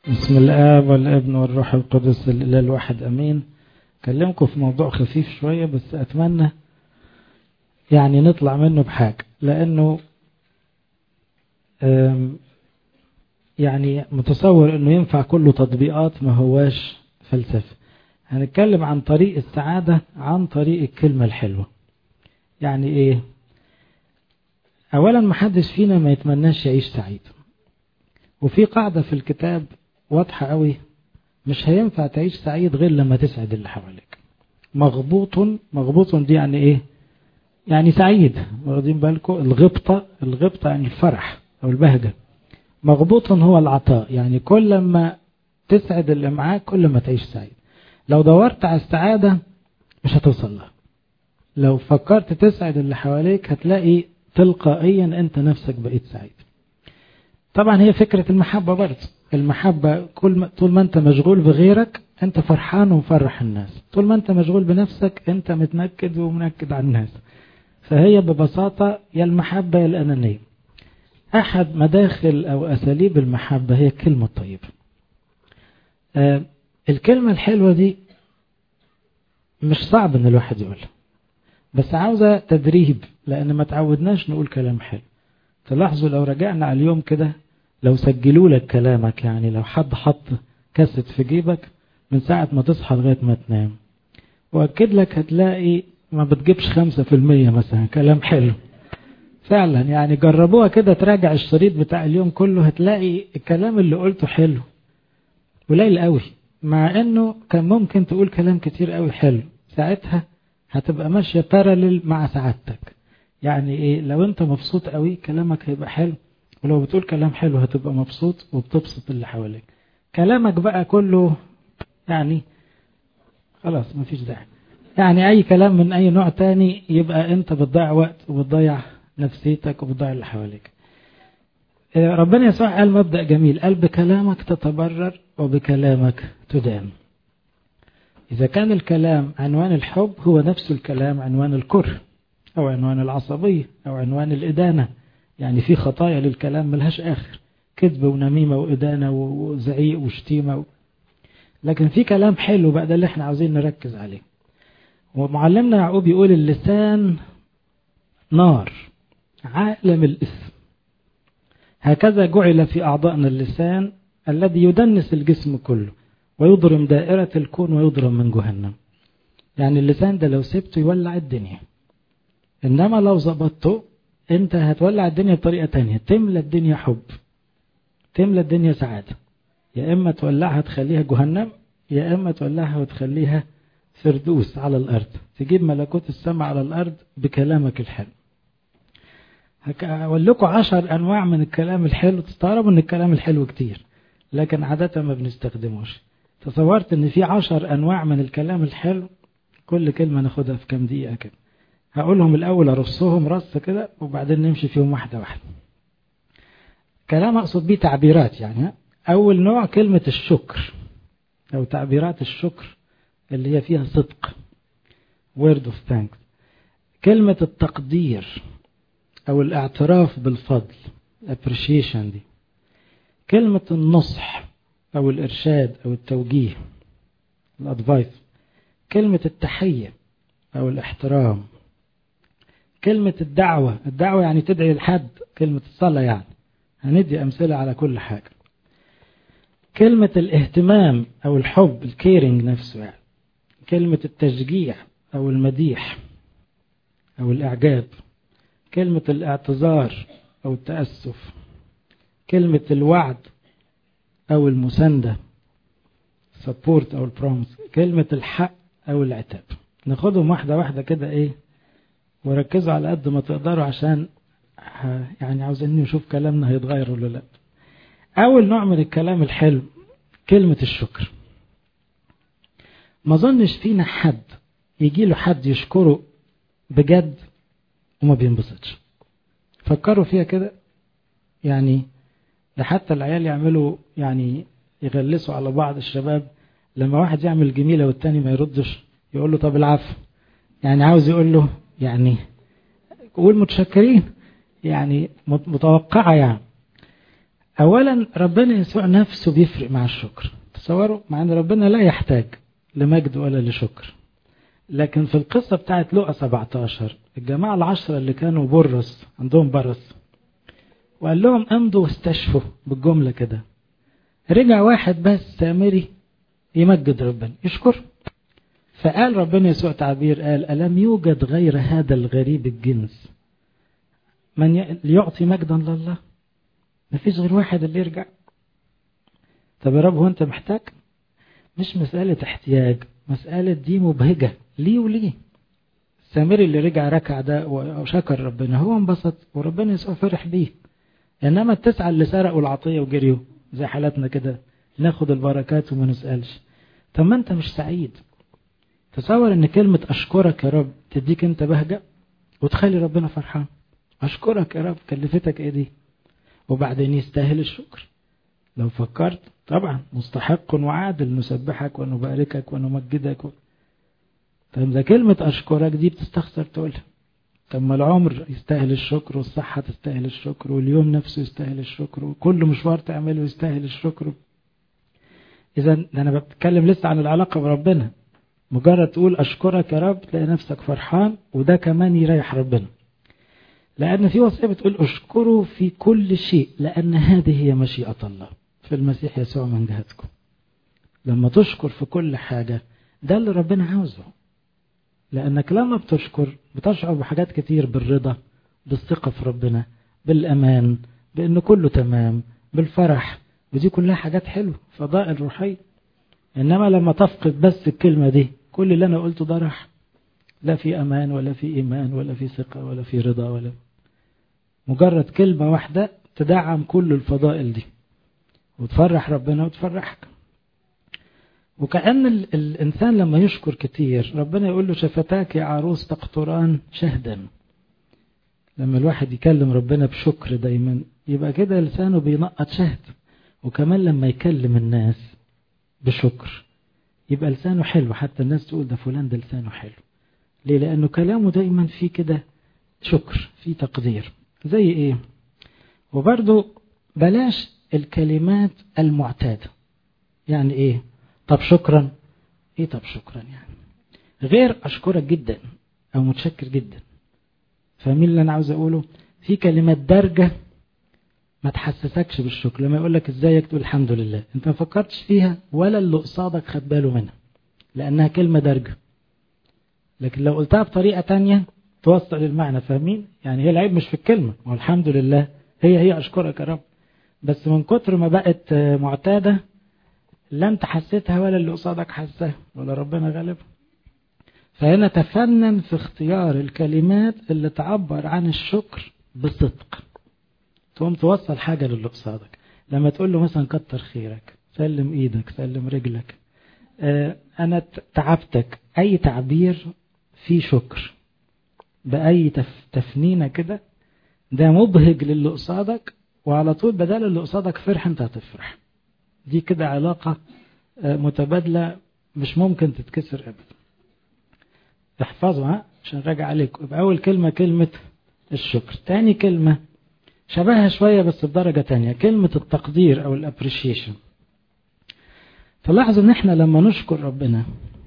بسم الآب والابن والروح القدس الإله الواحد أمين أكلمكم في موضوع خفيف شوية بس أتمنى يعني نطلع منه بحاجة لأنه يعني متصور أنه ينفع كله تطبيقات ما هواش فلسفة هنتكلم عن طريق السعادة عن طريق الكلمة الحلوة يعني إيه أولا محدش فينا ما يتمناش يعيش سعيد وفي قاعدة في الكتاب واضحة قوي مش هينفع تعيش سعيد غير لما تسعد اللي حواليك مغبوط مغبوط دي يعني ايه يعني سعيد واخدين بالكم الغبطة الغبطة يعني الفرح او البهجة مغبوط هو العطاء يعني كل ما تسعد اللي معاك كل ما تعيش سعيد لو دورت على السعادة مش هتوصل لها لو فكرت تسعد اللي حواليك هتلاقي تلقائيا انت نفسك بقيت سعيد طبعا هي فكرة المحبة برضه المحبة كل ما طول ما انت مشغول بغيرك انت فرحان ومفرح الناس طول ما انت مشغول بنفسك انت متنكد ومنكد على الناس فهي ببساطة يا المحبة يا الأنانية أحد مداخل أو أساليب المحبة هي الكلمة الطيبة آه الكلمة الحلوة دي مش صعب ان الواحد يقولها بس عاوزة تدريب لأن ما تعودناش نقول كلام حلو تلاحظوا لو رجعنا على اليوم كده لو سجلوا لك كلامك يعني لو حد حط كاسيت في جيبك من ساعة ما تصحى لغاية ما تنام وأكد لك هتلاقي ما بتجيبش خمسة في المية مثلا كلام حلو فعلا يعني جربوها كده تراجع الشريط بتاع اليوم كله هتلاقي الكلام اللي قلته حلو قليل قوي مع انه كان ممكن تقول كلام كتير قوي حلو ساعتها هتبقى ماشية باراليل مع سعادتك يعني ايه لو انت مبسوط قوي كلامك هيبقى حلو ولو بتقول كلام حلو هتبقى مبسوط وبتبسط اللي حواليك كلامك بقى كله يعني خلاص مفيش داعي يعني اي كلام من اي نوع تاني يبقى انت بتضيع وقت وبتضيع نفسيتك وبتضيع اللي حواليك ربنا يسوع قال مبدأ جميل قال بكلامك تتبرر وبكلامك تدان إذا كان الكلام عنوان الحب هو نفس الكلام عنوان الكره أو عنوان العصبية أو عنوان الإدانة يعني في خطايا للكلام ملهاش آخر كذب ونميمة وإدانة وزعيق وشتيمة و... لكن في كلام حلو بقى ده اللي احنا عاوزين نركز عليه ومعلمنا يعقوب يقول اللسان نار عالم الإثم هكذا جعل في أعضائنا اللسان الذي يدنس الجسم كله ويضرم دائرة الكون ويضرم من جهنم يعني اللسان ده لو سبته يولع الدنيا إنما لو ظبطته انت هتولع الدنيا بطريقة تانية تملى الدنيا حب تملى الدنيا سعادة يا إما تولعها تخليها جهنم يا إما تولعها وتخليها فردوس على الأرض تجيب ملكوت السماء على الأرض بكلامك الحلو هقول لكم عشر أنواع من الكلام الحلو تستغربوا إن الكلام الحلو كتير لكن عادة ما بنستخدموش تصورت إن في عشر أنواع من الكلام الحلو كل كلمة ناخدها في كام دقيقة كده هقولهم الأول أرصهم رص كده وبعدين نمشي فيهم واحدة واحدة كلام أقصد بيه تعبيرات يعني أول نوع كلمة الشكر أو تعبيرات الشكر اللي هي فيها صدق word of thanks كلمة التقدير أو الاعتراف بالفضل appreciation دي كلمة النصح أو الإرشاد أو التوجيه الأدفايس كلمة التحية أو الاحترام كلمة الدعوة الدعوة يعني تدعي لحد كلمة الصلاة يعني هندي أمثلة على كل حاجة كلمة الاهتمام أو الحب الكيرنج نفسه يعني كلمة التشجيع أو المديح أو الإعجاب كلمة الاعتذار أو التأسف كلمة الوعد أو المساندة support أو البرومس كلمة الحق أو العتاب ناخدهم واحدة واحدة كده إيه وركزوا على قد ما تقدروا عشان يعني عاوزين نشوف كلامنا هيتغير ولا لا أول نوع من الكلام الحلو كلمة الشكر ما ظنش فينا حد يجي له حد يشكره بجد وما بينبسطش فكروا فيها كده يعني ده حتى العيال يعملوا يعني يغلسوا على بعض الشباب لما واحد يعمل جميلة والتاني ما يردش يقول له طب العفو يعني عاوز يقول له يعني قول متشكرين يعني متوقعة يعني اولا ربنا يسوع نفسه بيفرق مع الشكر تصوروا مع ان ربنا لا يحتاج لمجد ولا لشكر لكن في القصة بتاعت لقى 17 الجماعة العشرة اللي كانوا برص عندهم برص وقال لهم امضوا واستشفوا بالجملة كده رجع واحد بس سامري يمجد ربنا يشكر فقال ربنا يسوع تعبير قال ألم يوجد غير هذا الغريب الجنس من يعطي مجدا لله ما فيش غير واحد اللي يرجع طب يا رب هو انت محتاج مش مسألة احتياج مسألة دي مبهجة ليه وليه السامري اللي رجع ركع ده وشكر ربنا هو انبسط وربنا يسوع فرح بيه انما التسعة اللي سرقوا العطية وجريوا زي حالاتنا كده ناخد البركات وما نسألش طب ما انت مش سعيد تصور ان كلمة اشكرك يا رب تديك انت بهجة وتخلي ربنا فرحان اشكرك يا رب كلفتك ايه دي وبعدين يستاهل الشكر لو فكرت طبعا مستحق وعادل نسبحك ونباركك ونمجدك و... طيب ده كلمة أشكرك دي بتستخسر تقولها طب ما العمر يستاهل الشكر والصحة تستاهل الشكر واليوم نفسه يستاهل الشكر وكل مشوار تعمله يستاهل الشكر إذا أنا بتكلم لسه عن العلاقة بربنا مجرد تقول أشكرك يا رب تلاقي نفسك فرحان وده كمان يريح ربنا لأن في وصية بتقول أشكروا في كل شيء لأن هذه هي مشيئة الله في المسيح يسوع من جهتكم لما تشكر في كل حاجة ده اللي ربنا عاوزه لأنك لما بتشكر بتشعر بحاجات كتير بالرضا بالثقة في ربنا بالأمان بأنه كله تمام بالفرح ودي كلها حاجات حلوة فضائل روحية إنما لما تفقد بس الكلمة دي كل اللي أنا قلته ده راح لا في أمان ولا في إيمان ولا في ثقة ولا في رضا ولا مجرد كلمة واحدة تدعم كل الفضائل دي وتفرح ربنا وتفرحك وكأن ال الإنسان لما يشكر كتير ربنا يقول له شفتاك يا عروس تقطران شهدا لما الواحد يكلم ربنا بشكر دايما يبقى كده لسانه بينقط شهد وكمان لما يكلم الناس بشكر يبقى لسانه حلو حتى الناس تقول ده فلان ده لسانه حلو ليه لأنه كلامه دايما فيه كده شكر فيه تقدير زي ايه وبرضه بلاش الكلمات المعتادة يعني ايه طب شكرا ايه طب شكرا يعني غير اشكرك جدا او متشكر جدا فاهمين اللي انا عاوز اقوله في كلمات دارجة ما تحسسكش بالشكر لما يقول لك ازيك تقول الحمد لله انت ما فكرتش فيها ولا اللي قصادك خد باله منها لانها كلمة دارجة لكن لو قلتها بطريقة تانية توصل المعنى فاهمين يعني هي العيب مش في الكلمة والحمد لله هي هي اشكرك يا رب بس من كتر ما بقت معتادة لا انت حسيتها ولا اللي قصادك حسها ولا ربنا غالبها فهنا تفنن في اختيار الكلمات اللي تعبر عن الشكر بصدق تقوم توصل حاجة للي قصادك لما تقول له مثلا كتر خيرك سلم ايدك سلم رجلك اه انا تعبتك اي تعبير فيه شكر بأي تف تفنينة كده ده مبهج للي قصادك وعلى طول بدل اللي قصادك فرح انت هتفرح دي كده علاقة متبادلة مش ممكن تتكسر ابدا احفظها عشان راجع عليكم يبقى اول كلمة كلمة الشكر تاني كلمة شبهها شوية بس بدرجة تانية كلمة التقدير او الابريشيشن فلاحظوا ان احنا لما نشكر ربنا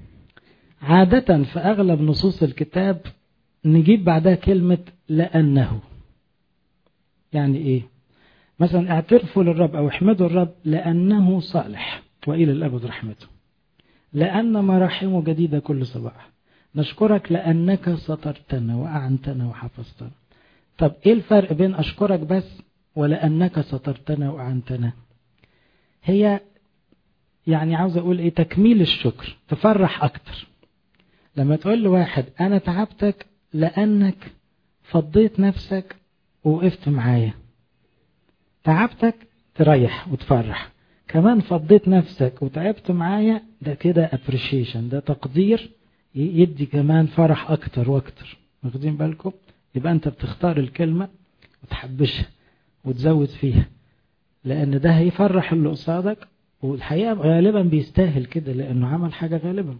عادة في اغلب نصوص الكتاب نجيب بعدها كلمة لأنه يعني ايه مثلا اعترفوا للرب او احمدوا الرب لأنه صالح وإلى الأبد رحمته لأن مراحمه جديدة كل صباح نشكرك لأنك سترتنا وأعنتنا وحفظتنا طب ايه الفرق بين أشكرك بس ولأنك سترتنا وأعنتنا هي يعني عاوز أقول ايه تكميل الشكر تفرح أكتر لما تقول لواحد أنا تعبتك لأنك فضيت نفسك ووقفت معايا تعبتك تريح وتفرح كمان فضيت نفسك وتعبت معايا ده كده appreciation ده تقدير يدي كمان فرح أكتر وأكتر واخدين بالكم يبقى أنت بتختار الكلمة وتحبشها وتزود فيها لأن ده هيفرح اللي قصادك والحقيقة غالبا بيستاهل كده لأنه عمل حاجة غالبا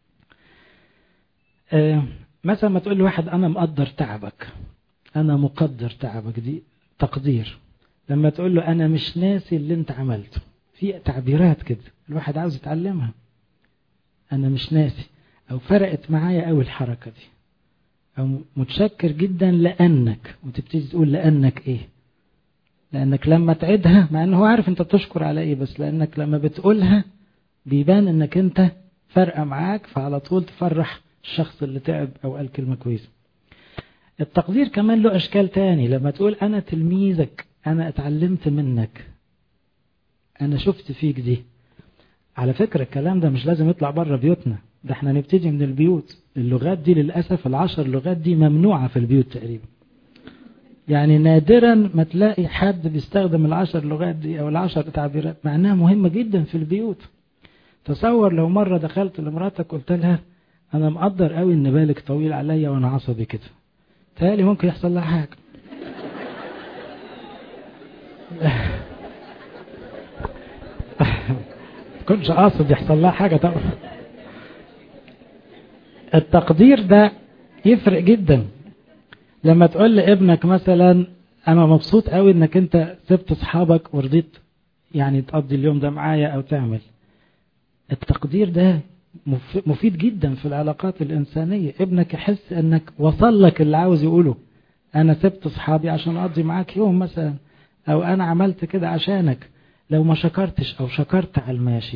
آه مثلا ما تقول لواحد أنا مقدر تعبك أنا مقدر تعبك دي تقدير لما تقول له أنا مش ناسي اللي أنت عملته في تعبيرات كده الواحد عاوز يتعلمها أنا مش ناسي أو فرقت معايا أوي الحركة دي أو متشكر جدا لأنك وتبتدي تقول لأنك إيه لأنك لما تعيدها مع أنه هو عارف أنت بتشكر على إيه بس لأنك لما بتقولها بيبان أنك أنت فارقة معاك فعلى طول تفرح الشخص اللي تعب أو قال كلمة كويسة التقدير كمان له أشكال تاني لما تقول أنا تلميذك أنا اتعلمت منك أنا شفت فيك دي على فكرة الكلام ده مش لازم يطلع بره بيوتنا ده احنا نبتدي من البيوت اللغات دي للأسف العشر لغات دي ممنوعة في البيوت تقريبا يعني نادرا ما تلاقي حد بيستخدم العشر لغات دي او العشر تعبيرات مع انها مهمة جدا في البيوت تصور لو مرة دخلت لمراتك قلت لها انا مقدر قوي ان بالك طويل عليا وانا عصبي كده تالي ممكن يحصل لها حاجة كنتش قاصد يحصل لها حاجة طبعا التقدير ده يفرق جدا لما تقول لابنك مثلا انا مبسوط قوي انك انت سبت اصحابك ورضيت يعني تقضي اليوم ده معايا او تعمل التقدير ده مفيد جدا في العلاقات الانسانيه ابنك يحس انك وصل لك اللي عاوز يقوله انا سبت اصحابي عشان اقضي معاك يوم مثلا او انا عملت كده عشانك لو ما شكرتش او شكرت على الماشي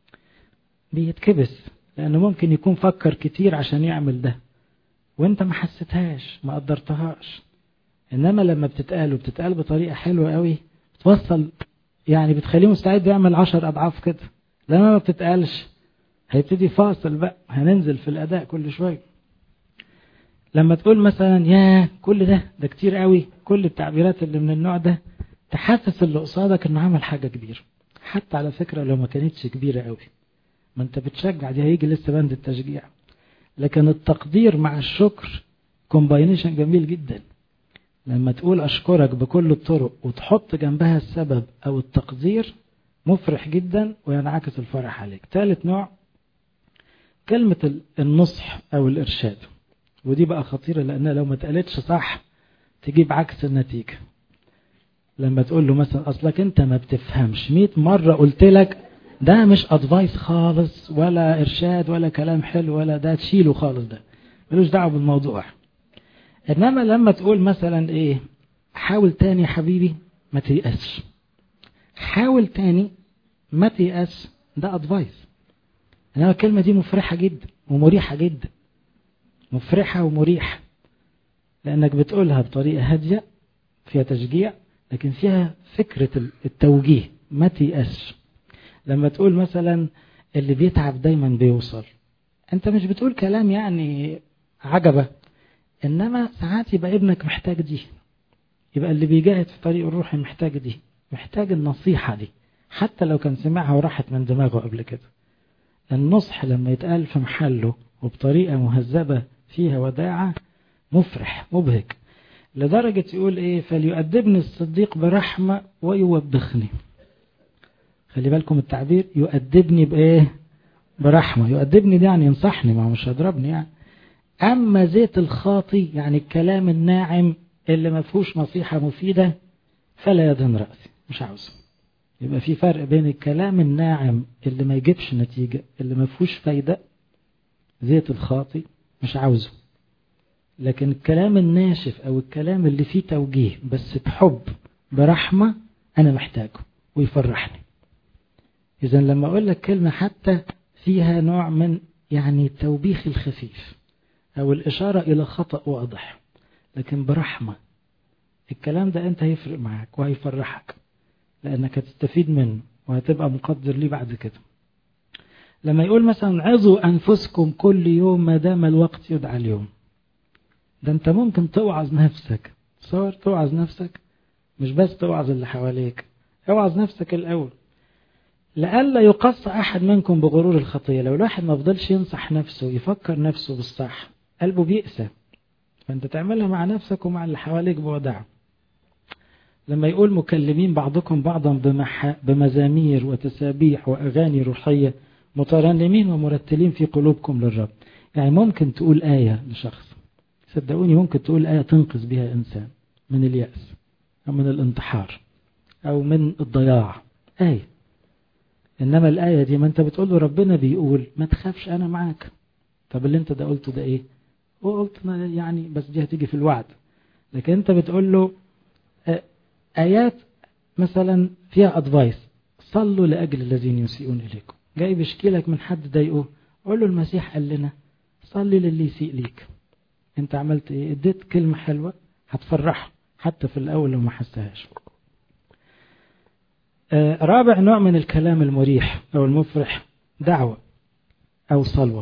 بيتكبس لانه ممكن يكون فكر كتير عشان يعمل ده وانت ما حسيتهاش ما قدرتهاش انما لما بتتقال وبتتقال بطريقه حلوه قوي بتوصل يعني بتخليه مستعد يعمل عشر اضعاف كده لما ما بتتقالش هيبتدي فاصل بقى هننزل في الاداء كل شويه لما تقول مثلا يا كل ده ده كتير قوي كل التعبيرات اللي من النوع ده تحسس اللي قصادك انه عمل حاجه كبيره حتى على فكره لو ما كانتش كبيره قوي ما انت بتشجع دي هيجي لسه بند التشجيع لكن التقدير مع الشكر كومباينيشن جميل جدا لما تقول أشكرك بكل الطرق وتحط جنبها السبب أو التقدير مفرح جدا وينعكس الفرح عليك ثالث نوع كلمة النصح أو الإرشاد ودي بقى خطيرة لأنها لو ما اتقالتش صح تجيب عكس النتيجة لما تقول له مثلا أصلك أنت ما بتفهمش 100 مرة قلت لك ده مش ادفايس خالص ولا ارشاد ولا كلام حلو ولا ده تشيله خالص ده ملوش دعوه بالموضوع انما لما تقول مثلا ايه حاول تاني يا حبيبي ما تيأسش حاول تاني ما تيأس ده ادفايس انما الكلمه دي مفرحه جدا ومريحه جدا مفرحه ومريحه لانك بتقولها بطريقه هاديه فيها تشجيع لكن فيها فكره التوجيه ما تيأسش لما تقول مثلا اللي بيتعب دايما بيوصل انت مش بتقول كلام يعني عجبة انما ساعات يبقى ابنك محتاج دي يبقى اللي بيجاهد في طريق الروحي محتاج دي محتاج النصيحة دي حتى لو كان سمعها وراحت من دماغه قبل كده النصح لما يتقال في محله وبطريقة مهذبة فيها وداعة مفرح مبهج لدرجة يقول ايه فليؤدبني الصديق برحمة ويوبخني خلي بالكم التعبير يؤدبني بايه برحمة يؤدبني دي يعني ينصحني ما هو مش هيضربني يعني اما زيت الخاطي يعني الكلام الناعم اللي ما فيهوش نصيحة مفيدة فلا يدهن رأسي مش عاوزه يبقى في فرق بين الكلام الناعم اللي ما يجيبش نتيجة اللي ما فيهوش فايدة زيت الخاطي مش عاوزه لكن الكلام الناشف او الكلام اللي فيه توجيه بس بحب برحمة انا محتاجه ويفرحني إذا لما أقول لك كلمة حتى فيها نوع من يعني التوبيخ الخفيف أو الإشارة إلى خطأ واضح لكن برحمة الكلام ده أنت هيفرق معاك وهيفرحك لأنك هتستفيد منه وهتبقى مقدر ليه بعد كده لما يقول مثلا عظوا أنفسكم كل يوم ما دام الوقت يدعى اليوم ده أنت ممكن توعظ نفسك تصور توعظ نفسك مش بس توعظ اللي حواليك اوعظ نفسك الأول لئلا يقص أحد منكم بغرور الخطية لو الواحد ما فضلش ينصح نفسه يفكر نفسه بالصح قلبه بيأسى فأنت تعملها مع نفسك ومع اللي حواليك بوداع لما يقول مكلمين بعضكم بعضا بمح... بمزامير وتسابيح وأغاني روحية مترنمين ومرتلين في قلوبكم للرب يعني ممكن تقول آية لشخص صدقوني ممكن تقول آية تنقذ بها إنسان من اليأس أو من الانتحار أو من الضياع آية إنما الآية دي ما أنت بتقول له ربنا بيقول ما تخافش أنا معاك طب اللي أنت ده قلته ده إيه وقلت يعني بس دي هتيجي في الوعد لكن أنت بتقول له آيات مثلا فيها أدفايس صلوا لأجل الذين يسيئون إليكم جاي بيشكي لك من حد ضايقه قول له المسيح قال لنا صلي للي يسيء ليك انت عملت ايه اديت كلمة حلوة هتفرحه حتى في الاول لو ما حسهاش آه رابع نوع من الكلام المريح او المفرح دعوة او صلوة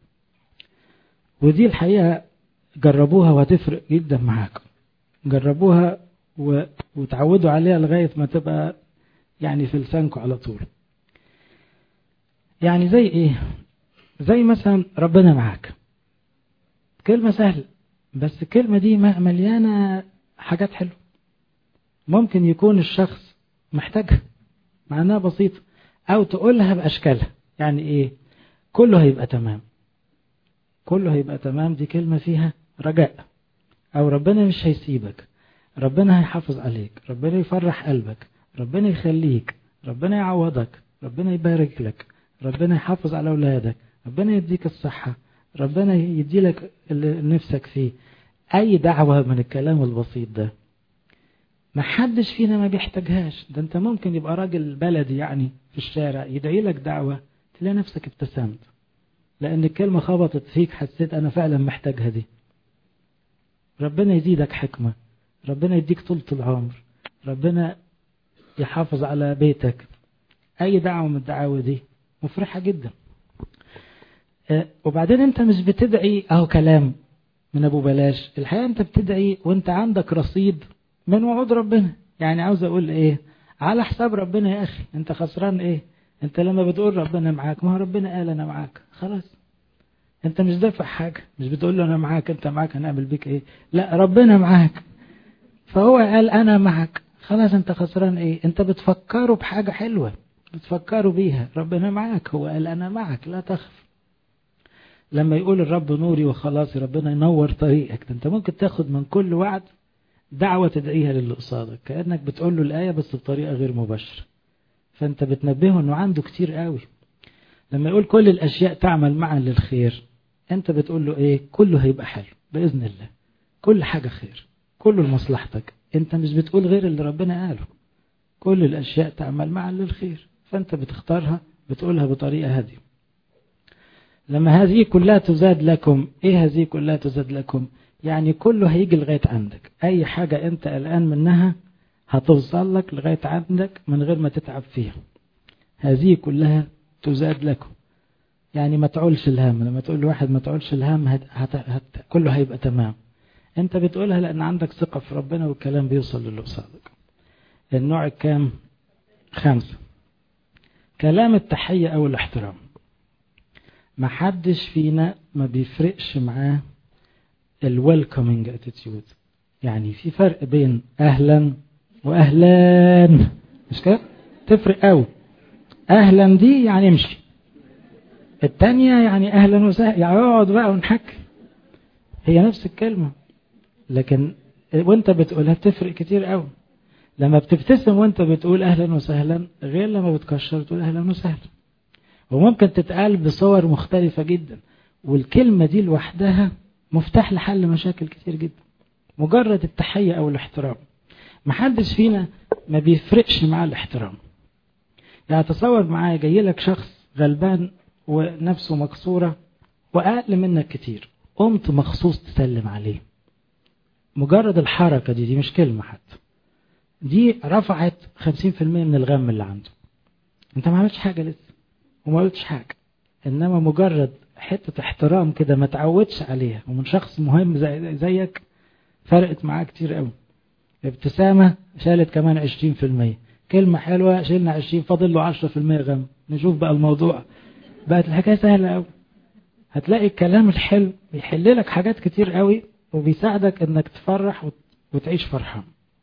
ودي الحقيقة جربوها وهتفرق جدا معاكم جربوها و... وتعودوا عليها لغاية ما تبقى يعني في لسانكم على طول يعني زي ايه زي مثلا ربنا معاك كلمة سهلة بس الكلمة دي مليانة حاجات حلوة ممكن يكون الشخص محتاجها معناها بسيطة او تقولها باشكالها يعني ايه كله هيبقى تمام كله هيبقى تمام دي كلمة فيها رجاء او ربنا مش هيسيبك ربنا هيحافظ عليك ربنا يفرح قلبك ربنا يخليك ربنا يعوضك ربنا يبارك لك ربنا يحافظ على أولادك ربنا يديك الصحة ربنا يدي لك اللي نفسك فيه أي دعوة من الكلام البسيط ده ما حدش فينا ما بيحتاجهاش ده انت ممكن يبقى راجل بلدي يعني في الشارع يدعي لك دعوة تلاقي نفسك ابتسمت لأن الكلمة خبطت فيك حسيت أنا فعلا محتاجها دي ربنا يزيدك حكمة ربنا يديك طولة العمر ربنا يحافظ على بيتك أي دعوة من الدعاوى دي مفرحة جدا وبعدين انت مش بتدعي اهو كلام من ابو بلاش الحقيقة انت بتدعي وانت عندك رصيد من وعود ربنا يعني عاوز اقول ايه على حساب ربنا يا اخي انت خسران ايه انت لما بتقول ربنا معاك ما هو ربنا قال انا معاك خلاص انت مش دافع حاجة مش بتقول له انا معاك انت معاك هنعمل بيك ايه لا ربنا معاك فهو قال انا معك خلاص انت خسران ايه انت بتفكروا بحاجة حلوة بتفكروا بيها ربنا معاك هو قال انا معك لا تخف لما يقول الرب نوري وخلاص ربنا ينور طريقك انت ممكن تاخد من كل وعد دعوة تدعيها للي قصادك كأنك بتقول له الآية بس بطريقة غير مباشرة فانت بتنبهه انه عنده كتير قوي لما يقول كل الاشياء تعمل معا للخير انت بتقول له ايه كله هيبقى حلو بإذن الله كل حاجة خير كله لمصلحتك انت مش بتقول غير اللي ربنا قاله كل الاشياء تعمل معا للخير فانت بتختارها بتقولها بطريقة هادية لما هذه كلها تزاد لكم ايه هذه كلها تزاد لكم يعني كله هيجي لغاية عندك اي حاجة انت قلقان منها هتوصل لك لغاية عندك من غير ما تتعب فيها هذه كلها تزاد لكم يعني ما تعولش الهم لما تقول لواحد ما تعولش الهم هت... هت... هت... كله هيبقى تمام انت بتقولها لان عندك ثقة في ربنا والكلام بيوصل للي قصادك النوع الكام خمسة كلام التحية او الاحترام ما حدش فينا ما بيفرقش معاه الويلكمينج اتيتيود يعني في فرق بين اهلا واهلا مش كده تفرق قوي اهلا دي يعني امشي التانية يعني اهلا وسهلا يعني اقعد بقى ونحكي هي نفس الكلمة لكن وانت بتقولها بتفرق كتير قوي لما بتبتسم وانت بتقول اهلا وسهلا غير لما بتكشر تقول اهلا وسهلا وممكن تتقال بصور مختلفة جدا والكلمة دي لوحدها مفتاح لحل مشاكل كتير جدا مجرد التحية او الاحترام محدش فينا ما بيفرقش مع الاحترام يعني تصور معايا جاي لك شخص غلبان ونفسه مكسورة وأقل منك كتير قمت مخصوص تسلم عليه مجرد الحركة دي دي مش كلمة حتى دي رفعت 50% من الغم اللي عنده انت ما عملتش حاجة لسه وما قلتش حاجة انما مجرد حتة احترام كده ما تعودش عليها ومن شخص مهم زي زيك فرقت معاه كتير قوي ابتسامة شالت كمان 20% كلمة حلوة شلنا 20 فاضل له 10% غم نشوف بقى الموضوع بقت الحكاية سهلة قوي هتلاقي الكلام الحلو بيحل لك حاجات كتير قوي وبيساعدك انك تفرح وتعيش فرحان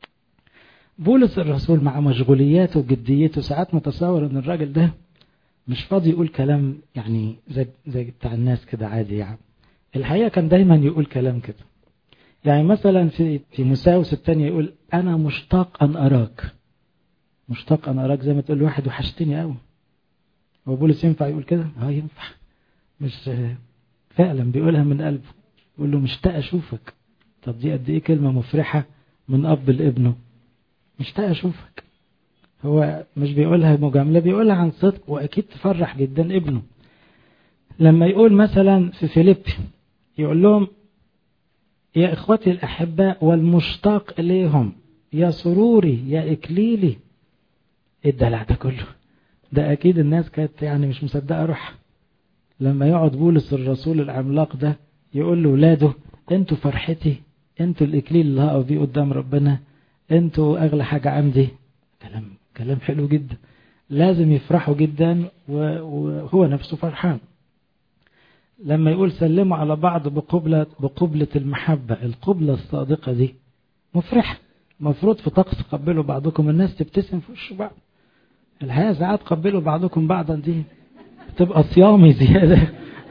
بولس الرسول مع مشغولياته وجديته ساعات متصور ان الراجل ده مش فاضي يقول كلام يعني زي, زي بتاع الناس كده عادي يعني الحقيقة كان دايما يقول كلام كده يعني مثلا في في مساوس الثانية يقول أنا مشتاق أن أراك مشتاق أنا أراك زي ما تقول واحد وحشتني قوي هو بولس ينفع يقول كده اه ينفع مش فعلا بيقولها من قلبه يقول له مشتاق أشوفك طب دي قد إيه كلمة مفرحة من أب لابنه مشتاق أشوفك هو مش بيقولها مجاملة بيقولها عن صدق وأكيد تفرح جدا ابنه لما يقول مثلا في فيليبي يقول لهم يا إخوتي الأحباء والمشتاق إليهم يا سروري يا إكليلي إيه الدلع ده كله ده أكيد الناس كانت يعني مش مصدقة روح لما يقعد بولس الرسول العملاق ده يقول لولاده انتوا فرحتي انتوا الإكليل اللي هقف بيه قدام ربنا انتوا أغلى حاجة عندي كلام كلام حلو جدا لازم يفرحوا جدا وهو نفسه فرحان لما يقول سلموا على بعض بقبلة, بقبلة المحبة القبلة الصادقة دي مفرحة مفروض في طقس قبلوا بعضكم الناس تبتسم في وش بعض الحقيقة ساعات قبلوا بعضكم بعضا دي تبقى صيامي زيادة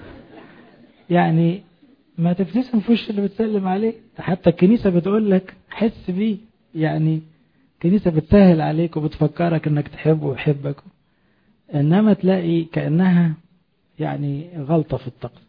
يعني ما تبتسم في وش اللي بتسلم عليه حتى الكنيسة بتقول لك حس بيه يعني الكنيسة بتسهل عليك وبتفكرك انك تحبه ويحبك انما تلاقي كأنها يعني غلطة في الطقس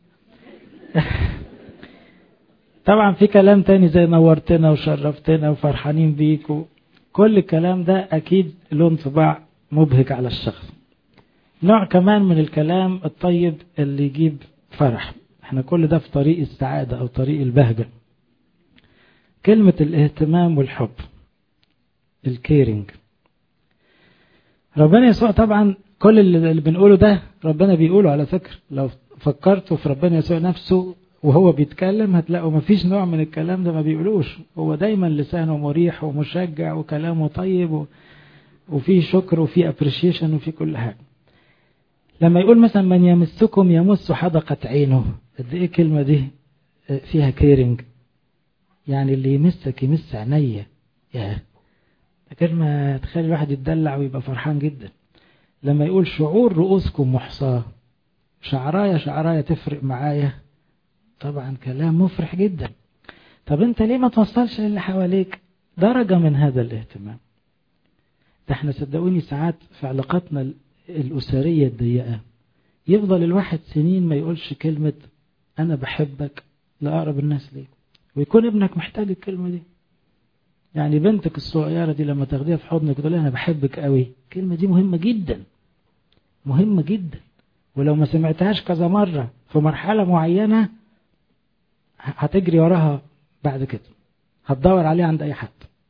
طبعا في كلام تاني زي نورتنا وشرفتنا وفرحانين بيك كل الكلام ده اكيد له انطباع مبهج على الشخص نوع كمان من الكلام الطيب اللي يجيب فرح احنا كل ده في طريق السعادة او طريق البهجة كلمة الاهتمام والحب الكيرنج ربنا يسوع طبعا كل اللي بنقوله ده ربنا بيقوله على فكرة لو فكرتوا في ربنا يسوع نفسه وهو بيتكلم هتلاقوا مفيش نوع من الكلام ده ما بيقولوش هو دايما لسانه مريح ومشجع وكلامه طيب و... وفي شكر وفي ابريشيشن وفي كل حاجة لما يقول مثلا من يمسكم يمس حدقة عينه قد ايه الكلمة دي فيها كيرنج يعني اللي يمسك يمس عينيا يا كلمة تخلي الواحد يتدلع ويبقى فرحان جدا لما يقول شعور رؤوسكم محصاة شعرايا شعرايا تفرق معايا طبعا كلام مفرح جدا طب انت ليه ما توصلش للي حواليك درجة من هذا الاهتمام ده احنا صدقوني ساعات في علاقاتنا الأسرية الضيقة يفضل الواحد سنين ما يقولش كلمة أنا بحبك لأقرب الناس ليه ويكون ابنك محتاج الكلمة دي يعني بنتك الصغيرة دي لما تاخديها في حضنك تقول أنا بحبك قوي الكلمة دي مهمة جدا مهمة جدا ولو ما سمعتهاش كذا مرة في مرحلة معينة هتجري وراها بعد كده هتدور عليها عند أي حد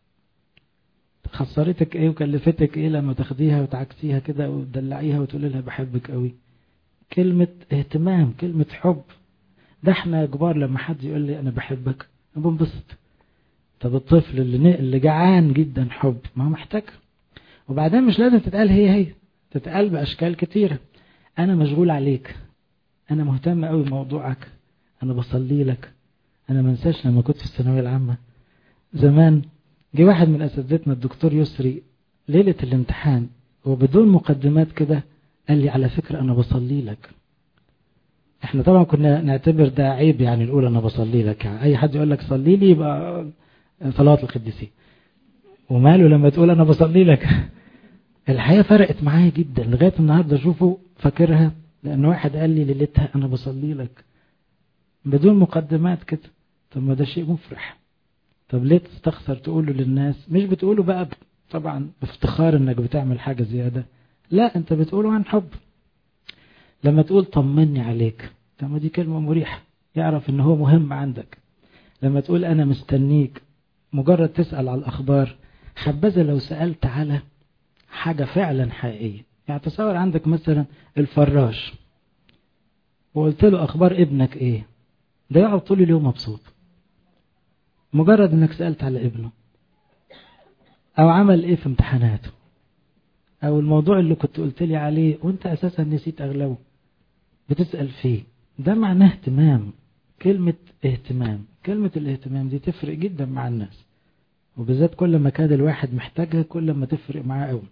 خسرتك ايه وكلفتك ايه لما تاخديها وتعكسيها كده وتدلعيها وتقولي لها بحبك قوي كلمة اهتمام كلمة حب ده احنا كبار لما حد يقول لي انا بحبك انا بنبسط طب الطفل اللي اللي جعان جدا حب ما هو محتاج وبعدين مش لازم تتقال هي هي تتقال باشكال كتيره انا مشغول عليك انا مهتم قوي بموضوعك انا بصلي لك انا ما انساش لما كنت في الثانويه العامه زمان جه واحد من اساتذتنا الدكتور يسري ليله الامتحان وبدون مقدمات كده قال لي على فكره انا بصلي لك احنا طبعا كنا نعتبر ده عيب يعني نقول انا بصلي لك يعني اي حد يقول لك صلي لي يبقى صلاه القديسين وماله لما تقول انا بصلي لك الحقيقه فرقت معايا جدا لغايه النهارده اشوفه فاكرها لان واحد قال لي ليلتها انا بصلي لك بدون مقدمات كده طب ما ده شيء مفرح طب ليه تستخسر تقوله للناس مش بتقوله بقى طبعا بافتخار انك بتعمل حاجة زيادة لا انت بتقوله عن حب لما تقول طمني عليك طب دي كلمة مريحة يعرف ان هو مهم عندك لما تقول انا مستنيك مجرد تسأل على الاخبار حبذا لو سألت على حاجة فعلا حقيقية يعني تصور عندك مثلا الفراش وقلت له اخبار ابنك ايه ده يقعد طول اليوم مبسوط مجرد انك سألت على ابنه او عمل ايه في امتحاناته او الموضوع اللي كنت قلت لي عليه وانت اساسا نسيت اغلبه بتسأل فيه ده معناه اهتمام كلمة اهتمام كلمة الاهتمام دي تفرق جدا مع الناس وبالذات كل ما كان الواحد محتاجها كل ما تفرق معاه قوي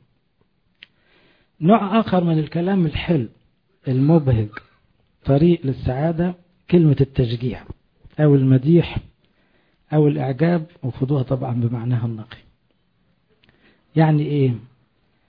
نوع اخر من الكلام الحلو المبهج طريق للسعادة كلمة التشجيع او المديح او الاعجاب وخدوها طبعا بمعناها النقي يعني ايه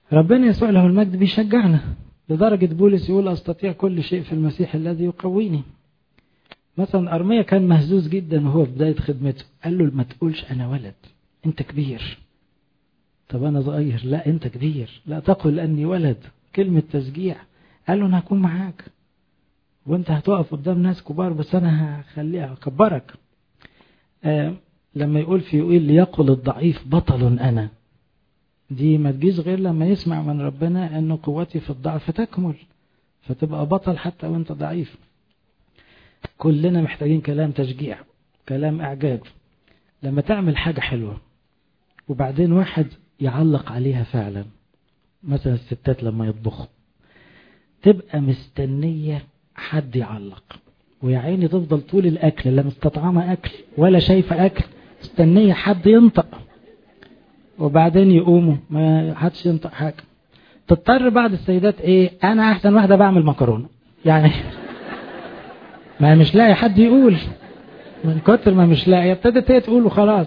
ربنا يسوع له المجد بيشجعنا لدرجة بولس يقول أستطيع كل شيء في المسيح الذي يقويني مثلا أرميا كان مهزوز جدا وهو في بداية خدمته قال له ما تقولش أنا ولد أنت كبير طب أنا صغير لا أنت كبير لا تقل أني ولد كلمة تشجيع قال له أنا هكون معاك وأنت هتقف قدام ناس كبار بس أنا هخليها أكبرك آه لما يقول في يقول ليقل الضعيف بطل أنا دي ما تجيش غير لما يسمع من ربنا أنه قوتي في الضعف تكمل فتبقى بطل حتى وانت ضعيف كلنا محتاجين كلام تشجيع كلام إعجاب لما تعمل حاجة حلوة وبعدين واحد يعلق عليها فعلا مثلا الستات لما يطبخوا تبقى مستنية حد يعلق ويا عيني تفضل طول الأكل لا مستطعمة أكل ولا شايفة أكل مستنية حد ينطق وبعدين يقوموا ما حدش ينطق حاجة تضطر بعض السيدات ايه انا احسن واحدة بعمل مكرونة يعني ما مش لاقي حد يقول من كتر ما مش لاقي ابتدت هي تقول وخلاص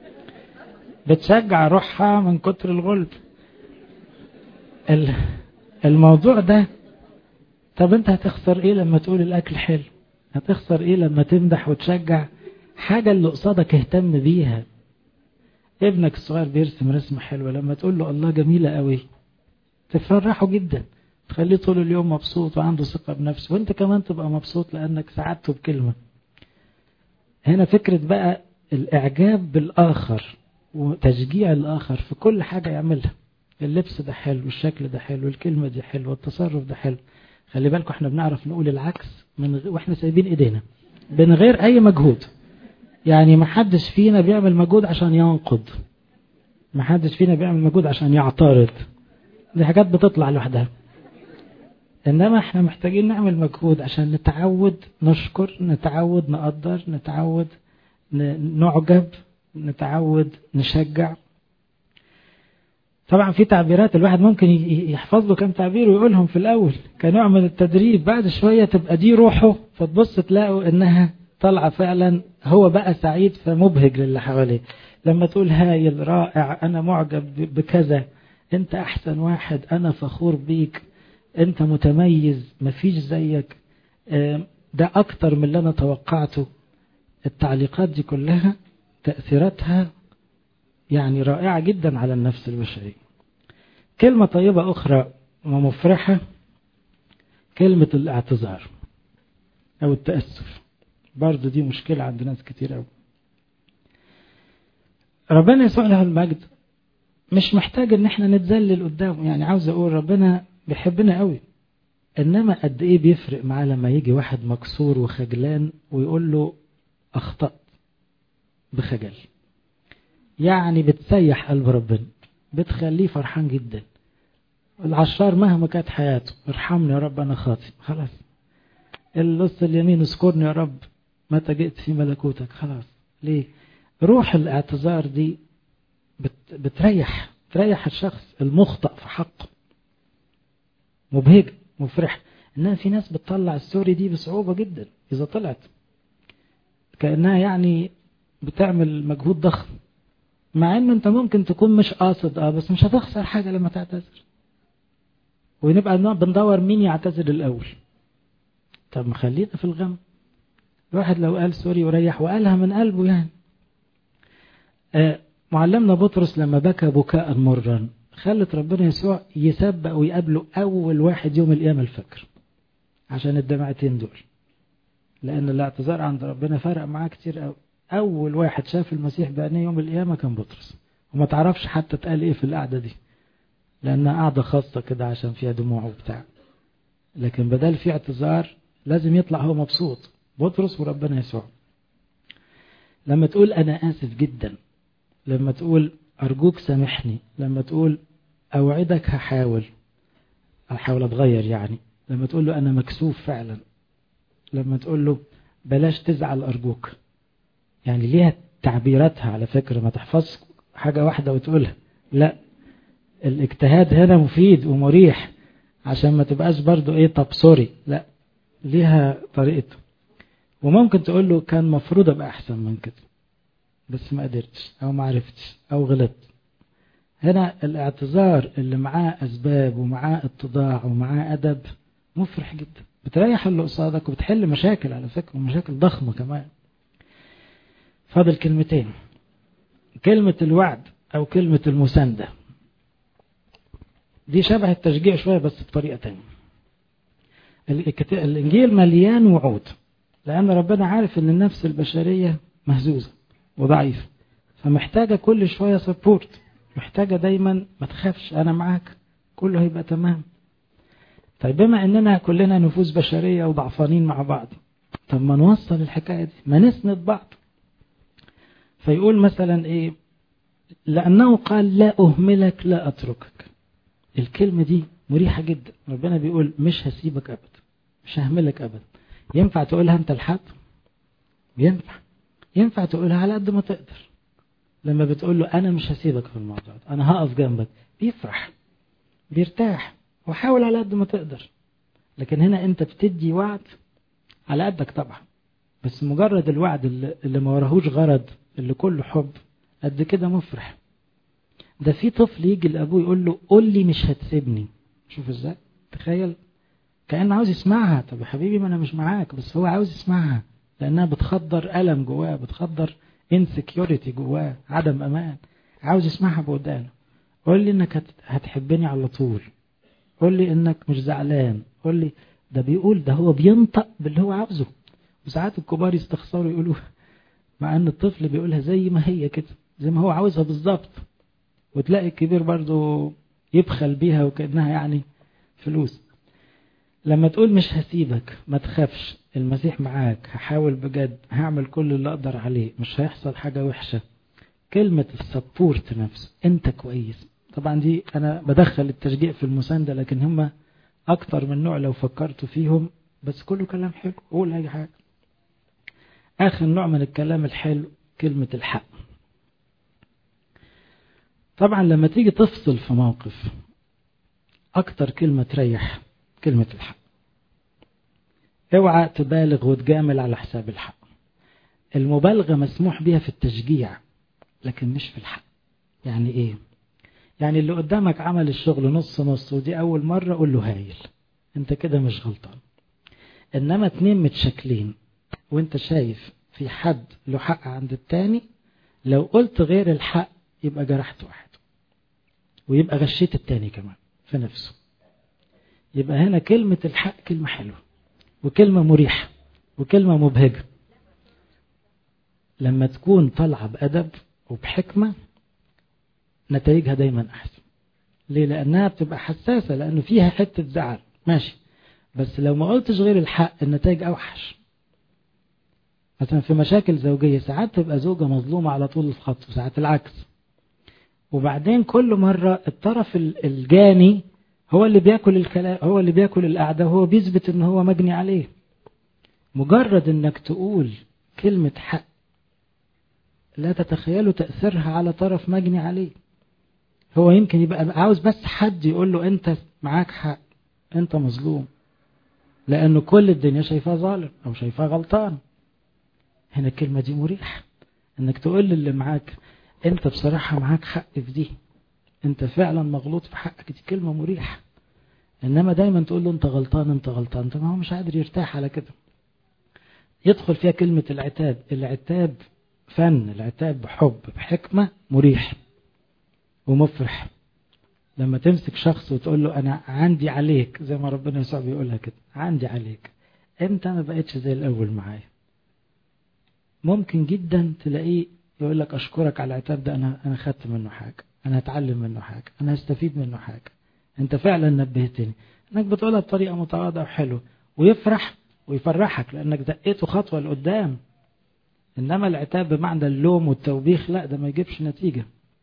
بتشجع روحها من كتر الغلب الموضوع ده طب انت هتخسر ايه لما تقول الاكل حلو هتخسر ايه لما تمدح وتشجع حاجة اللي قصادك اهتم بيها ابنك الصغير بيرسم رسمة حلوة لما تقول له الله جميلة قوي تفرحه جدا تخليه طول اليوم مبسوط وعنده ثقة بنفسه وانت كمان تبقى مبسوط لانك ساعدته بكلمة هنا فكرة بقى الاعجاب بالاخر وتشجيع الاخر في كل حاجة يعملها اللبس ده حلو الشكل ده حلو الكلمة دي حلوة التصرف ده حلو خلي بالكم احنا بنعرف نقول العكس من غ... واحنا سايبين ايدينا من غير اي مجهود يعني ما حدش فينا بيعمل مجهود عشان ينقد ما حدش فينا بيعمل مجهود عشان يعترض دي حاجات بتطلع لوحدها انما احنا محتاجين نعمل مجهود عشان نتعود نشكر نتعود نقدر نتعود نعجب نتعود نشجع طبعا في تعبيرات الواحد ممكن يحفظ له كم تعبير ويقولهم في الأول كنوع من التدريب بعد شوية تبقى دي روحه فتبص تلاقوا إنها طالعة فعلا هو بقى سعيد فمبهج للي حواليه لما تقول هايل رائع أنا معجب بكذا أنت أحسن واحد أنا فخور بيك أنت متميز مفيش زيك ده أكتر من اللي أنا توقعته التعليقات دي كلها تأثيراتها يعني رائعة جدا على النفس البشرية كلمة طيبة أخرى ومفرحة كلمة الاعتذار أو التأسف برضو دي مشكلة عند ناس كتير أوي ربنا يسوع له المجد مش محتاج ان احنا نتذلل قدامه يعني عاوز اقول ربنا بيحبنا قوي انما قد ايه بيفرق معاه لما يجي واحد مكسور وخجلان ويقول له اخطأت بخجل يعني بتسيح قلب ربنا بتخليه فرحان جدا العشار مهما كانت حياته ارحمني يا رب انا خاطئ خلاص اللص اليمين اذكرني يا رب متى جئت في ملكوتك خلاص ليه روح الاعتذار دي بت بتريح تريح الشخص المخطئ في حقه مبهج مفرح انها في ناس بتطلع السوري دي بصعوبة جدا اذا طلعت كأنها يعني بتعمل مجهود ضخم مع انه انت ممكن تكون مش قاصد اه بس مش هتخسر حاجة لما تعتذر ونبقى بندور مين يعتذر الاول طب ما خلينا في الغم الواحد لو قال سوري وريح وقالها من قلبه يعني آه معلمنا بطرس لما بكى بكاء مرا خلت ربنا يسوع يسبق ويقابله اول واحد يوم القيامة الفجر عشان الدمعتين دول لان الاعتذار عند ربنا فرق معاه كتير قوي أول واحد شاف المسيح بعينيه يوم القيامة كان بطرس وما تعرفش حتى اتقال إيه في القعدة دي لأنها قعدة خاصة كده عشان فيها دموع وبتاع لكن بدل في اعتذار لازم يطلع هو مبسوط بطرس وربنا يسوع لما تقول أنا آسف جدا لما تقول أرجوك سامحني لما تقول أوعدك هحاول أحاول أتغير يعني لما تقول له أنا مكسوف فعلا لما تقول له بلاش تزعل أرجوك يعني ليها تعبيراتها على فكرة ما تحفظ حاجة واحدة وتقولها لا الاجتهاد هنا مفيد ومريح عشان ما تبقاش برضو ايه طب سوري لا ليها طريقته وممكن تقول له كان مفروض ابقى احسن من كده بس ما قدرتش او ما عرفتش او غلطت هنا الاعتذار اللي معاه أسباب ومعاه اتضاع ومعاه أدب مفرح جدا بتريح اللي قصادك وبتحل مشاكل على فكرة ومشاكل ضخمة كمان فاضل كلمتين كلمة الوعد أو كلمة المساندة دي شبه التشجيع شوية بس بطريقة تانية الإنجيل مليان وعود لأن ربنا عارف أن النفس البشرية مهزوزة وضعيفة فمحتاجة كل شوية سبورت محتاجة دايما ما تخافش أنا معاك كله هيبقى تمام طيب بما أننا كلنا نفوس بشرية وضعفانين مع بعض طب ما نوصل الحكاية دي ما نسند بعض فيقول مثلا إيه لأنه قال لا أهملك لا أتركك الكلمة دي مريحة جدا ربنا بيقول مش هسيبك أبدا مش ههملك أبدا ينفع تقولها أنت لحد ينفع ينفع تقولها على قد ما تقدر لما بتقول له أنا مش هسيبك في الموضوع ده أنا هقف جنبك بيفرح بيرتاح وحاول على قد ما تقدر لكن هنا أنت بتدي وعد على قدك طبعا بس مجرد الوعد اللي, اللي ما وراهوش غرض اللي كله حب قد كده مفرح ده في طفل يجي لأبوه يقول له قول لي مش هتسيبني شوف ازاي تخيل كأنه عاوز يسمعها طب يا حبيبي ما انا مش معاك بس هو عاوز يسمعها لانها بتخدر ألم جواه بتخدر insecurity جواه عدم امان عاوز يسمعها بودانه قول لي انك هتحبني على طول قول لي انك مش زعلان قول لي ده بيقول ده هو بينطق باللي هو عاوزه وساعات الكبار يستخسروا يقولوا مع ان الطفل بيقولها زي ما هي كده زي ما هو عاوزها بالظبط وتلاقي الكبير برضو يبخل بيها وكأنها يعني فلوس لما تقول مش هسيبك ما تخافش المسيح معاك هحاول بجد هعمل كل اللي اقدر عليه مش هيحصل حاجة وحشة كلمة السبورت نفسه انت كويس طبعا دي انا بدخل التشجيع في المساندة لكن هم اكتر من نوع لو فكرتوا فيهم بس كله كلام حلو قول اي حاجة اخر نوع من الكلام الحلو كلمة الحق طبعا لما تيجي تفصل في موقف اكتر كلمة تريح كلمة الحق اوعى تبالغ وتجامل على حساب الحق المبالغة مسموح بها في التشجيع لكن مش في الحق يعني ايه يعني اللي قدامك عمل الشغل نص نص ودي اول مرة قول له هايل انت كده مش غلطان انما اتنين متشكلين وانت شايف في حد له حق عند التاني لو قلت غير الحق يبقى جرحت واحد ويبقى غشيت التاني كمان في نفسه يبقى هنا كلمة الحق كلمة حلوة وكلمة مريحة وكلمة مبهجة لما تكون طالعة بأدب وبحكمة نتائجها دايما أحسن ليه لأنها بتبقى حساسة لأنه فيها حتة زعل ماشي بس لو ما قلتش غير الحق النتائج أوحش مثلا في مشاكل زوجية ساعات تبقى زوجة مظلومة على طول الخط وساعات العكس وبعدين كل مرة الطرف الجاني هو اللي بياكل الكلام هو اللي بياكل القعدة وهو بيثبت ان هو مجني عليه مجرد انك تقول كلمة حق لا تتخيلوا تأثيرها على طرف مجني عليه هو يمكن يبقى عاوز بس حد يقول له انت معاك حق انت مظلوم لانه كل الدنيا شايفاه ظالم او شايفاه غلطان هنا الكلمة دي مريحة انك تقول للي معاك انت بصراحة معاك حق في دي انت فعلا مغلوط في حقك دي كلمة مريحة انما دايما تقول له انت غلطان انت غلطان طب هو مش قادر يرتاح على كده يدخل فيها كلمة العتاب العتاب فن العتاب بحب بحكمة مريح ومفرح لما تمسك شخص وتقول له انا عندي عليك زي ما ربنا يسوع بيقولها كده عندي عليك انت ما بقتش زي الاول معايا ممكن جدا تلاقيه يقول لك اشكرك على العتاب ده انا انا خدت منه حاجه انا هتعلم منه حاجه انا هستفيد منه حاجه انت فعلا نبهتني انك بتقولها بطريقه متواضعه وحلوه ويفرح ويفرحك لانك دقيته خطوه لقدام انما العتاب بمعنى اللوم والتوبيخ لا ده ما يجيبش نتيجه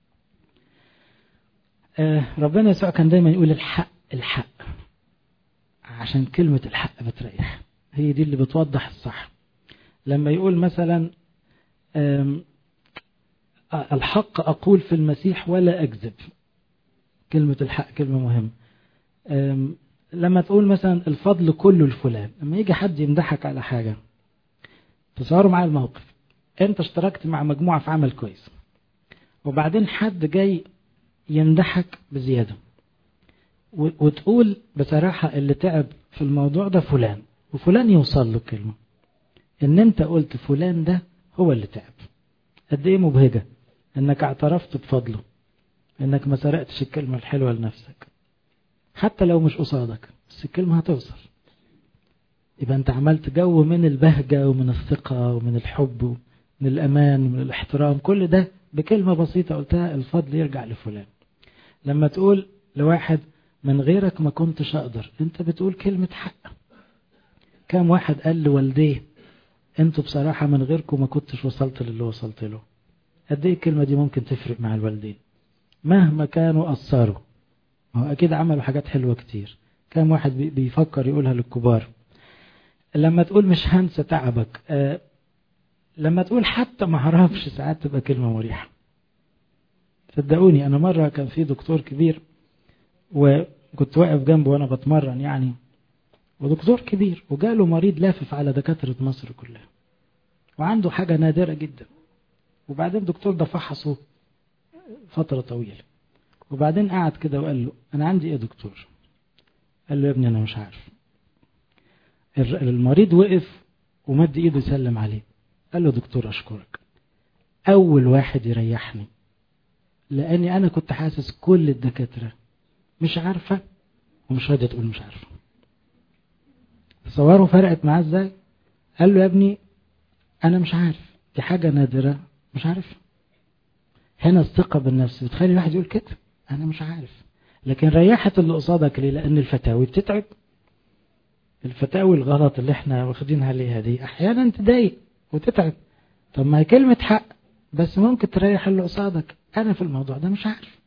آه ربنا يسوع كان دايما يقول الحق الحق عشان كلمه الحق بتريح هي دي اللي بتوضح الصح لما يقول مثلا الحق أقول في المسيح ولا أكذب كلمة الحق كلمة مهمة لما تقول مثلا الفضل كله لفلان لما يجي حد يمدحك على حاجة تصوروا معايا الموقف انت اشتركت مع مجموعة في عمل كويس وبعدين حد جاي يمدحك بزيادة وتقول بصراحة اللي تعب في الموضوع ده فلان وفلان يوصل له كلمة ان انت قلت فلان ده هو اللي تعب قد ايه مبهجة انك اعترفت بفضله انك ما سرقتش الكلمة الحلوة لنفسك حتى لو مش قصادك بس الكلمة هتوصل يبقى انت عملت جو من البهجة ومن الثقة ومن الحب ومن الأمان ومن الاحترام كل ده بكلمة بسيطة قلتها الفضل يرجع لفلان لما تقول لواحد من غيرك ما كنتش أقدر انت بتقول كلمة حق كام واحد قال لوالديه انتوا بصراحة من غيركم ما كنتش وصلت للي وصلت له قد ايه الكلمة دي ممكن تفرق مع الوالدين مهما كانوا قصروا هو أكيد عملوا حاجات حلوة كتير كام واحد بيفكر يقولها للكبار لما تقول مش هنسى تعبك أه لما تقول حتى ما اعرفش ساعات تبقى كلمة مريحة صدقوني أنا مرة كان في دكتور كبير وكنت واقف جنبه وأنا بتمرن يعني ودكتور كبير وجاله مريض لافف على دكاترة مصر كلها وعنده حاجة نادرة جدا وبعدين الدكتور ده فحصه فترة طويلة وبعدين قعد كده وقال له أنا عندي إيه يا دكتور قال له يا ابني أنا مش عارف المريض وقف ومد إيده يسلم عليه قال له دكتور أشكرك أول واحد يريحني لأني أنا كنت حاسس كل الدكاترة مش عارفة ومش راضية تقول مش عارفة تصوروا فرقت معاه ازاي قال له يا ابني أنا مش عارف دي حاجة نادرة مش عارف هنا الثقة بالنفس بتخلي الواحد يقول كده أنا مش عارف لكن ريحت اللي قصادك ليه لأن الفتاوي بتتعب الفتاوي الغلط اللي احنا واخدينها عليها دي أحيانا تضايق وتتعب طب ما هي كلمة حق بس ممكن تريح اللي قصادك أنا في الموضوع ده مش عارف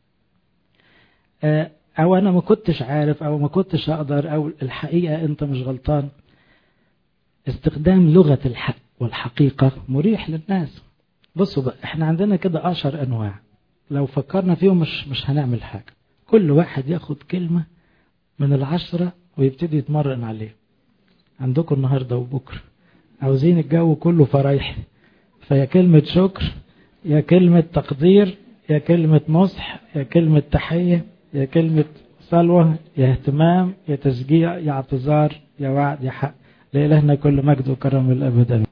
أو أنا ما كنتش عارف أو ما كنتش أقدر أو الحقيقة أنت مش غلطان استخدام لغة الحق والحقيقة مريح للناس بصوا بقى احنا عندنا كده عشر أنواع لو فكرنا فيهم مش مش هنعمل حاجة كل واحد ياخد كلمة من العشرة ويبتدي يتمرن عليه عندكم النهاردة وبكرة عاوزين الجو كله فرايح فيا كلمة شكر يا كلمة تقدير يا كلمة نصح يا كلمة تحية يا كلمة سلوى يا اهتمام يا تشجيع يا اعتذار يا وعد يا حق لإلهنا كل مجد وكرم الأبد